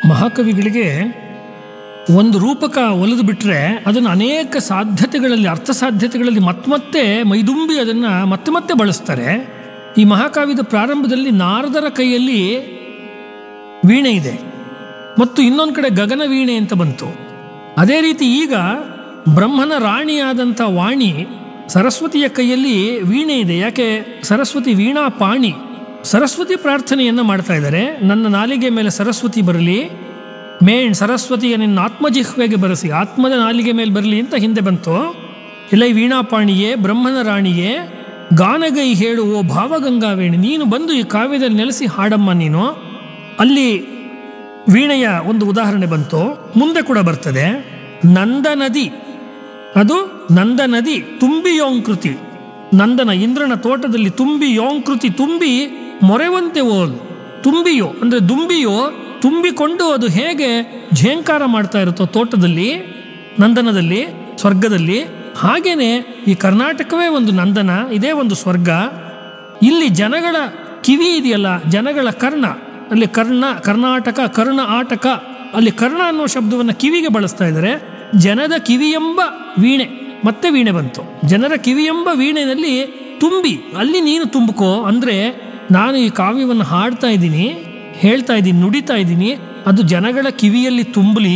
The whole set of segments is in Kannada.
ಮಹಾಕವಿಗಳಿಗೆ ಒಂದು ರೂಪಕ ಒಲಿದು ಬಿಟ್ಟರೆ ಅದನ್ನು ಅನೇಕ ಸಾಧ್ಯತೆಗಳಲ್ಲಿ ಅರ್ಥ ಸಾಧ್ಯತೆಗಳಲ್ಲಿ ಮತ್ತೆ ಮೈದುಂಬಿ ಅದನ್ನು ಮತ್ತೆ ಮತ್ತೆ ಬಳಸ್ತಾರೆ ಈ ಮಹಾಕಾವ್ಯದ ಪ್ರಾರಂಭದಲ್ಲಿ ನಾರದರ ಕೈಯಲ್ಲಿ ವೀಣೆ ಇದೆ ಮತ್ತು ಇನ್ನೊಂದು ಕಡೆ ಗಗನ ವೀಣೆ ಅಂತ ಬಂತು ಅದೇ ರೀತಿ ಈಗ ಬ್ರಹ್ಮನ ರಾಣಿಯಾದಂಥ ವಾಣಿ ಸರಸ್ವತಿಯ ಕೈಯಲ್ಲಿ ವೀಣೆ ಇದೆ ಯಾಕೆ ಸರಸ್ವತಿ ವೀಣಾ ಪಾಣಿ ಸರಸ್ವತಿ ಪ್ರಾರ್ಥನೆಯನ್ನು ಮಾಡ್ತಾ ಇದ್ದಾರೆ ನನ್ನ ನಾಲಿಗೆ ಮೇಲೆ ಸರಸ್ವತಿ ಬರಲಿ ಮೇಣ್ ಸರಸ್ವತಿಯ ನಿನ್ನ ಆತ್ಮಜಿಹ್ವೆಗೆ ಬರೆಸಿ ಆತ್ಮದ ನಾಲಿಗೆ ಮೇಲೆ ಬರಲಿ ಅಂತ ಹಿಂದೆ ಬಂತು ಇಲ್ಲ ಈ ವೀಣಾಪಾಣಿಯೇ ಬ್ರಹ್ಮನ ರಾಣಿಯೇ ಗಾನಗೈ ಹೇಳು ಓ ಭಾವಗಂಗಾವೇಣಿ ನೀನು ಬಂದು ಈ ಕಾವ್ಯದಲ್ಲಿ ನೆಲೆಸಿ ಹಾಡಮ್ಮ ನೀನು ಅಲ್ಲಿ ವೀಣೆಯ ಒಂದು ಉದಾಹರಣೆ ಬಂತು ಮುಂದೆ ಕೂಡ ಬರ್ತದೆ ನಂದ ನದಿ ಅದು ನಂದ ನದಿ ತುಂಬಿ ಯೋಂಕೃತಿ ನಂದನ ಇಂದ್ರನ ತೋಟದಲ್ಲಿ ತುಂಬಿ ಯೋಂಕೃತಿ ತುಂಬಿ ಮೊರೆವಂತೆ ಓದು ತುಂಬಿಯೋ ಅಂದರೆ ದುಂಬಿಯೋ ತುಂಬಿಕೊಂಡು ಅದು ಹೇಗೆ ಝೇಂಕಾರ ಮಾಡ್ತಾ ಇರುತ್ತೋ ತೋಟದಲ್ಲಿ ನಂದನದಲ್ಲಿ ಸ್ವರ್ಗದಲ್ಲಿ ಹಾಗೇನೆ ಈ ಕರ್ನಾಟಕವೇ ಒಂದು ನಂದನ ಇದೇ ಒಂದು ಸ್ವರ್ಗ ಇಲ್ಲಿ ಜನಗಳ ಕಿವಿ ಇದೆಯಲ್ಲ ಜನಗಳ ಕರ್ಣ ಅಲ್ಲಿ ಕರ್ಣ ಕರ್ನಾಟಕ ಕರ್ಣ ಆಟಕ ಅಲ್ಲಿ ಕರ್ಣ ಅನ್ನೋ ಶಬ್ದವನ್ನು ಕಿವಿಗೆ ಬಳಸ್ತಾ ಇದ್ದಾರೆ ಜನದ ಕಿವಿ ಎಂಬ ವೀಣೆ ಮತ್ತೆ ವೀಣೆ ಬಂತು ಜನರ ಕಿವಿ ಎಂಬ ವೀಣೆನಲ್ಲಿ ತುಂಬಿ ಅಲ್ಲಿ ನೀನು ತುಂಬುಕೋ ಅಂದರೆ ನಾನು ಈ ಕಾವ್ಯವನ್ನು ಹಾಡ್ತಾ ಇದ್ದೀನಿ ಹೇಳ್ತಾ ಇದ್ದೀನಿ ನುಡಿತಾ ಇದ್ದೀನಿ ಅದು ಜನಗಳ ಕಿವಿಯಲ್ಲಿ ತುಂಬಲಿ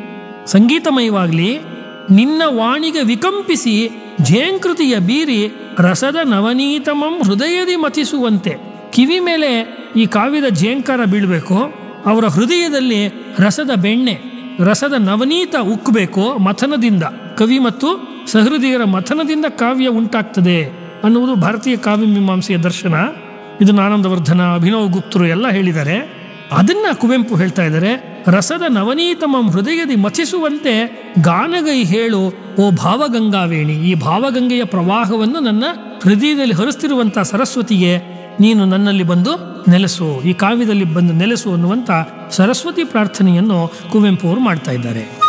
ಸಂಗೀತಮಯವಾಗಲಿ ನಿನ್ನ ವಾಣಿಗೆ ವಿಕಂಪಿಸಿ ಝೇಂಕೃತಿಯ ಬೀರಿ ರಸದ ನವನೀತಮಂ ಹೃದಯದಿ ಮತಿಸುವಂತೆ ಕಿವಿ ಮೇಲೆ ಈ ಕಾವ್ಯದ ಝೇಂಕಾರ ಬೀಳಬೇಕು ಅವರ ಹೃದಯದಲ್ಲಿ ರಸದ ಬೆಣ್ಣೆ ರಸದ ನವನೀತ ಉಕ್ಕಬೇಕು ಮಥನದಿಂದ ಕವಿ ಮತ್ತು ಸಹೃದಯರ ಮಥನದಿಂದ ಕಾವ್ಯ ಉಂಟಾಗ್ತದೆ ಅನ್ನುವುದು ಭಾರತೀಯ ಕಾವ್ಯ ಮೀಮಾಂಸೆಯ ದರ್ಶನ ಇದನ್ನು ಆನಂದವರ್ಧನ ಅಭಿನವ್ ಗುಪ್ತರು ಎಲ್ಲ ಹೇಳಿದ್ದಾರೆ ಅದನ್ನ ಕುವೆಂಪು ಹೇಳ್ತಾ ಇದ್ದಾರೆ ರಸದ ನವನೀತಮಂ ಹೃದಯದಿ ಮಥಿಸುವಂತೆ ಗಾನಗೈ ಹೇಳು ಓ ಭಾವಗಂಗಾವೇಣಿ ಈ ಭಾವಗಂಗೆಯ ಪ್ರವಾಹವನ್ನು ನನ್ನ ಹೃದಯದಲ್ಲಿ ಹರಿಸ್ತಿರುವಂಥ ಸರಸ್ವತಿಗೆ ನೀನು ನನ್ನಲ್ಲಿ ಬಂದು ನೆಲೆಸು ಈ ಕಾವ್ಯದಲ್ಲಿ ಬಂದು ನೆಲೆಸು ಅನ್ನುವಂಥ ಸರಸ್ವತಿ ಪ್ರಾರ್ಥನೆಯನ್ನು ಕುವೆಂಪು ಅವರು ಮಾಡ್ತಾ ಇದ್ದಾರೆ